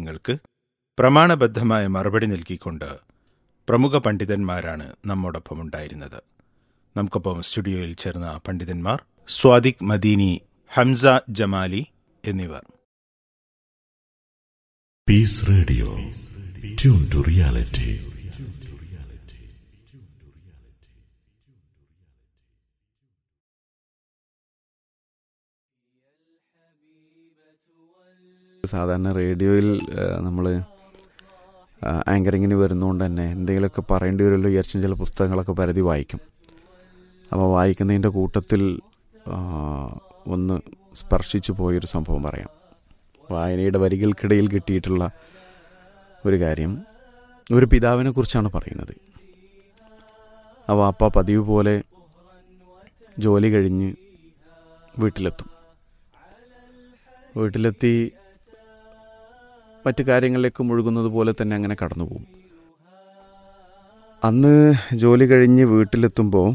ചോദ്യങ്ങൾക്ക് പ്രമാണബദ്ധമായ മറുപടി നൽകിക്കൊണ്ട് പ്രമുഖ പണ്ഡിതന്മാരാണ് നമ്മോടൊപ്പം ഉണ്ടായിരുന്നത് നമുക്കൊപ്പം സ്റ്റുഡിയോയിൽ ചേർന്ന പണ്ഡിതന്മാർ സ്വാദിഖ് മദീനി ഹംസ ജമാലി എന്നിവർ Peace Radio. Tune to reality. സാധാരണ റേഡിയോയിൽ നമ്മൾ ആങ്കറിങ്ങിന് വരുന്നതുകൊണ്ട് തന്നെ എന്തെങ്കിലുമൊക്കെ പറയേണ്ടി വരുമല്ലോ വിചാരിച്ചും ചില പുസ്തകങ്ങളൊക്കെ പരതി വായിക്കും അപ്പോൾ വായിക്കുന്നതിൻ്റെ കൂട്ടത്തിൽ ആ, ഒന്ന് സ്പർശിച്ചു പോയൊരു സംഭവം പറയാം വായനയുടെ വരികൾക്കിടയിൽ കിട്ടിയിട്ടുള്ള ഒരു കാര്യം ഒരു പിതാവിനെ കുറിച്ചാണ് പറയുന്നത് ആ വാപ്പ പതിവ് പോലെ ജോലി കഴിഞ്ഞ് വീട്ടിലെത്തും വീട്ടിലെത്തി മറ്റു കാര്യങ്ങളിലേക്ക് മുഴുകുന്നത് പോലെ തന്നെ അങ്ങനെ കടന്നു പോകും അന്ന് ജോലി കഴിഞ്ഞ് വീട്ടിലെത്തുമ്പോൾ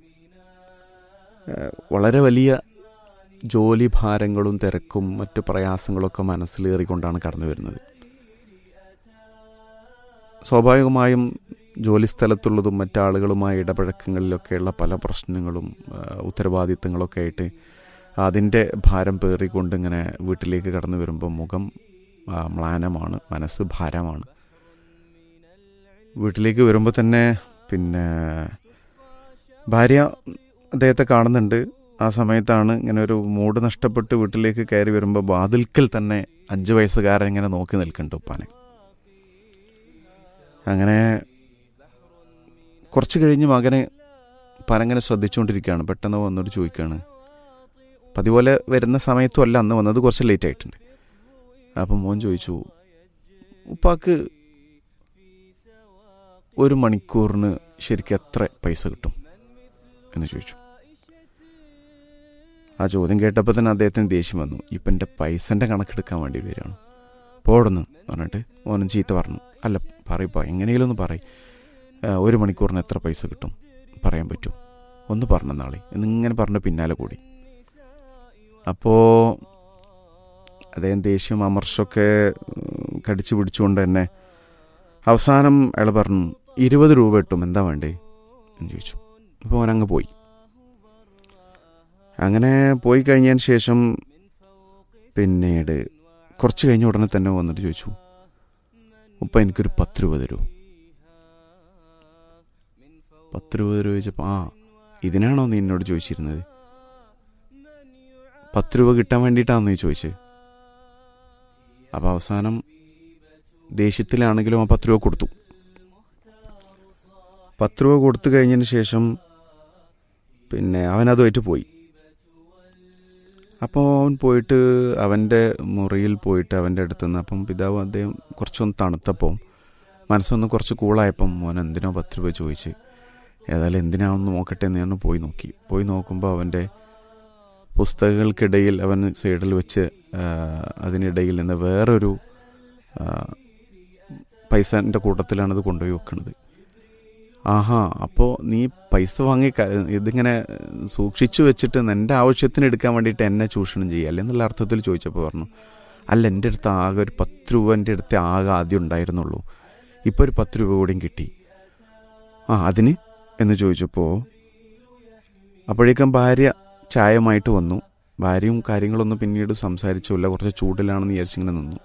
ഏഹ്, വളരെ വലിയ ജോലി ഭാരങ്ങളും തിരക്കും മറ്റു പ്രയാസങ്ങളൊക്കെ മനസ്സിലേറിക്കൊണ്ടാണ് കടന്നു വരുന്നത് സ്വാഭാവികമായും ജോലി സ്ഥലത്തുള്ളതും മറ്റാളുകളുമായി ഇടപഴക്കങ്ങളിലൊക്കെയുള്ള പല പ്രശ്നങ്ങളും ഏഹ്, ഉത്തരവാദിത്തങ്ങളൊക്കെ ആയിട്ട് അതിൻ്റെ ഭാരം പേറിക്കൊണ്ട് ഇങ്ങനെ വീട്ടിലേക്ക് കടന്നു വരുമ്പോൾ മുഖം ആ, മ്ലാനമാണ് മനസ്സ് ഭാരമാണ് വീട്ടിലേക്ക് വരുമ്പോൾ തന്നെ പിന്നെ ഭാര്യ അദ്ദേഹത്തെ കാണുന്നുണ്ട് ആ സമയത്താണ് ഇങ്ങനെ ഒരു മൂഡ് നഷ്ടപ്പെട്ട് വീട്ടിലേക്ക് കയറി വരുമ്പോൾ വാതിൽക്കൽ തന്നെ അഞ്ച് വയസ്സുകാരൻ ഇങ്ങനെ നോക്കി നിൽക്കുന്നുണ്ട് ഉപ്പാനെ അങ്ങനെ കുറച്ച് കഴിഞ്ഞ് മകനെ പനങ്ങനെ ശ്രദ്ധിച്ചുകൊണ്ടിരിക്കുകയാണ് പെട്ടെന്ന് വന്നിട്ട് ചോദിക്കുകയാണ് പതിപോലെ വരുന്ന സമയത്തും അല്ല അന്ന് വന്നത് കുറച്ച് ലേറ്റ് ആയിട്ടുണ്ട് അപ്പം മോൻ ചോദിച്ചു ഉപ്പാക്ക് ഒരു മണിക്കൂറിന് ശരിക്കും എത്ര പൈസ കിട്ടും എന്ന് ചോദിച്ചു ആ ചോദ്യം കേട്ടപ്പോൾ തന്നെ അദ്ദേഹത്തിന് ദേഷ്യം വന്നു ഇപ്പം എൻ്റെ പൈസൻ്റെ കണക്കെടുക്കാൻ വേണ്ടി വരികയാണ് പോടുന്നു പറഞ്ഞിട്ട് മോനും ചീത്ത പറഞ്ഞു അല്ല പറയപ്പാ എങ്ങനെയെങ്കിലും ഒന്ന് പറയും ഒരു മണിക്കൂറിന് എത്ര പൈസ കിട്ടും പറയാൻ പറ്റുമോ ഒന്ന് പറഞ്ഞ നാളെ എന്നിങ്ങനെ പറഞ്ഞ പിന്നാലെ കൂടി അപ്പോൾ അദ്ദേഹം ദേഷ്യം അമർഷമൊക്കെ ഉം, കടിച്ചു പിടിച്ചുകൊണ്ട് തന്നെ അവസാനം അയാൾ പറഞ്ഞു ഇരുപത് രൂപ കിട്ടും എന്താ വേണ്ടേ എന്ന് ചോദിച്ചു അപ്പോൾ അവനങ്ങ് പോയി അങ്ങനെ പോയി കഴിഞ്ഞതിന് ശേഷം പിന്നീട് കുറച്ച് കഴിഞ്ഞ ഉടനെ തന്നെ വന്നിട്ട് ചോദിച്ചു ഉപ്പ എനിക്കൊരു പത്ത് രൂപ തരൂ പത്ത് രൂപ തരൂ ചോദിച്ചപ്പോൾ ആ ഇതിനാണോ നീ എന്നോട് ചോദിച്ചിരുന്നത് പത്ത് രൂപ കിട്ടാൻ വേണ്ടിയിട്ടാണോ നീ ചോദിച്ചത് അപ്പോൾ അവസാനം ദേഷ്യത്തിലാണെങ്കിലും ആ പത്ത് രൂപ കൊടുത്തു പത്ത് രൂപ കൊടുത്തു കഴിഞ്ഞതിന് ശേഷം പിന്നെ അവൻ അതുമായിട്ട് പോയി അപ്പോൾ അവൻ പോയിട്ട് അവൻ്റെ മുറിയിൽ പോയിട്ട് അവൻ്റെ അടുത്ത് നിന്ന് അപ്പം പിതാവ് അദ്ദേഹം കുറച്ചൊന്ന് തണുത്തപ്പോൾ മനസ്സൊന്ന് കുറച്ച് കൂളായപ്പം മോൻ എന്തിനോ പത്ത് രൂപ ചോദിച്ച് ഏതായാലും എന്തിനാണെന്ന് നോക്കട്ടെ എന്ന് ഞാൻ പോയി നോക്കി പോയി നോക്കുമ്പോൾ അവൻ്റെ പുസ്തകങ്ങൾക്കിടയിൽ അവൻ സൈഡിൽ വെച്ച് ആ, അതിനിടയിൽ നിന്ന് വേറൊരു ആ, പൈസൻ്റെ കൂട്ടത്തിലാണ് ഇത് കൊണ്ടുപോയി വെക്കുന്നത് ആഹാ അപ്പോൾ നീ പൈസ വാങ്ങി ക- ഇതിങ്ങനെ സൂക്ഷിച്ചു വെച്ചിട്ട് എൻ്റെ ആവശ്യത്തിന് എടുക്കാൻ വേണ്ടിയിട്ട് എന്നെ ചൂഷണം ചെയ്യുക എന്നുള്ള അർത്ഥത്തിൽ ചോദിച്ചപ്പോൾ പറഞ്ഞു അല്ല എൻ്റെ അടുത്ത് ആകെ ഒരു പത്ത് രൂപ എൻ്റെ അടുത്ത് ആകെ ആദ്യം ഉണ്ടായിരുന്നുള്ളൂ ഇപ്പോൾ ഒരു പത്ത് രൂപ കൂടിയും കിട്ടി ആ അതിന് എന്ന് ചോദിച്ചപ്പോൾ അപ്പോഴേക്കും ഭാര്യ ചായമായിട്ട് വന്നു ഭാര്യയും കാര്യങ്ങളൊന്നും പിന്നീട് സംസാരിച്ചില്ല കുറച്ച് ചൂടിലാണെന്ന് വിചാരിച്ചിങ്ങനെ നിന്നു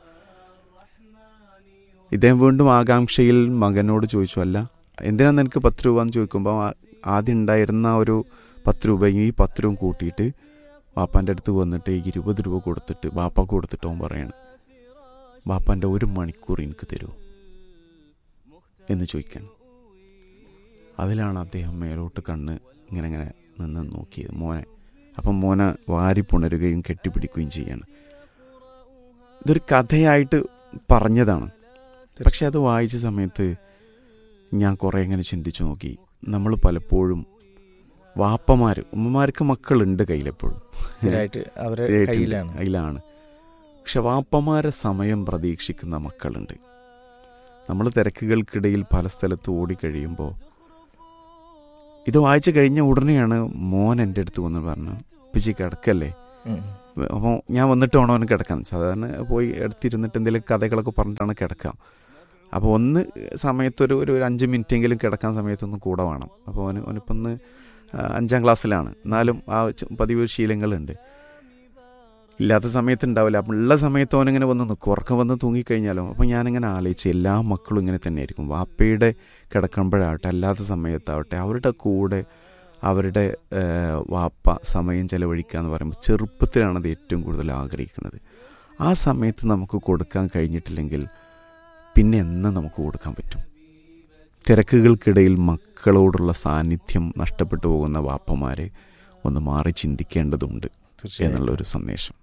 ഇദ്ദേഹം വീണ്ടും ആകാംക്ഷയിൽ മകനോട് ചോദിച്ചു അല്ല എന്തിനാ നിനക്ക് പത്ത് രൂപ എന്ന് ചോദിക്കുമ്പോൾ ആ- ആദ്യം ഉണ്ടായിരുന്ന ആ ഒരു പത്ത് രൂപയും ഈ പത്ത് രൂപ കൂട്ടിയിട്ട് വാപ്പാൻ്റെ അടുത്ത് വന്നിട്ട് ഈ ഇരുപത് രൂപ കൊടുത്തിട്ട് വാപ്പാക്ക് കൊടുത്തിട്ട് അവൻ പറയാണ് വാപ്പാൻ്റെ ഒരു മണിക്കൂർ എനിക്ക് തരുമോ എന്ന് ചോദിക്കണം അതിലാണ് അദ്ദേഹം മേലോട്ട് കണ്ണ് ഇങ്ങനെ ഇങ്ങനെ നിന്ന് നോക്കിയത് മോനെ അപ്പം മോനെ വാരി പുണരുകയും കെട്ടിപ്പിടിക്കുകയും ചെയ്യാണ് ഇതൊരു കഥയായിട്ട് പറഞ്ഞതാണ് പക്ഷെ അത് വായിച്ച സമയത്ത് ഞാൻ കുറേ ഇങ്ങനെ ചിന്തിച്ചു നോക്കി നമ്മൾ പലപ്പോഴും വാപ്പമാർ ഉമ്മമാർക്ക് മക്കളുണ്ട് കയ്യിലെപ്പോഴും സ്ഥിരമായിട്ട് അവരെ സ്ഥിരമായിട്ടുണ്ട്. കയ്യിലാണ് കയ്യിലാണ് പക്ഷെ വാപ്പമാരെ സമയം പ്രതീക്ഷിക്കുന്ന മക്കളുണ്ട് നമ്മൾ തിരക്കുകൾക്കിടയിൽ പല സ്ഥലത്ത് ഓടിക്കഴിയുമ്പോൾ ഇത് വായിച്ചു കഴിഞ്ഞ ഉടനെയാണ് മോൻ എൻ്റെ അടുത്ത് വന്ന് പറഞ്ഞു പിച്ചി കിടക്കല്ലേ ഉം. അപ്പോൾ ഞാൻ വന്നിട്ട് വേണം അവന് കിടക്കാൻ സാധാരണ പോയി എടുത്തിരുന്നിട്ട് എന്തെങ്കിലും കഥകളൊക്കെ പറഞ്ഞിട്ടാണ് കിടക്കുക അപ്പോൾ ഒന്ന് സമയത്തൊരു ഒരു ഒരു അഞ്ച് മിനിറ്റെങ്കിലും കിടക്കാൻ സമയത്തൊന്ന് കൂടെ വേണം അപ്പോൾ അവന് അവനിപ്പം ഒന്ന് ആ, അഞ്ചാം ക്ലാസ്സിലാണ് എന്നാലും ആ ച- പതിവ് ശീലങ്ങളുണ്ട് ഇല്ലാത്ത സമയത്ത് ഉണ്ടാവില്ല അപ്പം ഉള്ള സമയത്ത് അവനിങ്ങനെ വന്ന് നിൽക്കും ഉറക്കം വന്ന് തൂങ്ങിക്കഴിഞ്ഞാലോ അപ്പം ഞാനിങ്ങനെ ആലോചിച്ച് എല്ലാ മക്കളും ഇങ്ങനെ തന്നെയായിരിക്കും വാപ്പയുടെ കിടക്കുമ്പോഴാവട്ടെ അല്ലാത്ത സമയത്താവട്ടെ അവരുടെ കൂടെ അവരുടെ ആ, വാപ്പ സമയം ചെലവഴിക്കുക എന്ന് പറയുമ്പോൾ ചെറുപ്പത്തിലാണ് അത് ഏറ്റവും കൂടുതൽ ആഗ്രഹിക്കുന്നത് ആ സമയത്ത് നമുക്ക് കൊടുക്കാൻ കഴിഞ്ഞിട്ടില്ലെങ്കിൽ പിന്നെ എന്ന് നമുക്ക് കൊടുക്കാൻ പറ്റും തിരക്കുകൾക്കിടയിൽ മക്കളോടുള്ള സാന്നിധ്യം നഷ്ടപ്പെട്ടു പോകുന്ന വാപ്പമാരെ ഒന്ന് മാറി ചിന്തിക്കേണ്ടതുണ്ട് എന്നുള്ളൊരു സന്ദേശം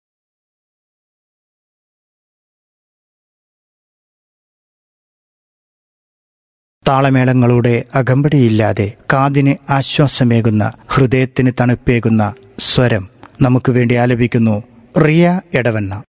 താളമേളങ്ങളുടെ അകമ്പടിയില്ലാതെ കാതിന് ആശ്വാസമേകുന്ന ഹൃദയത്തിന് തണുപ്പേകുന്ന സ്വരം നമുക്ക് വേണ്ടി ആലപിക്കുന്നു റിയ എടവണ്ണ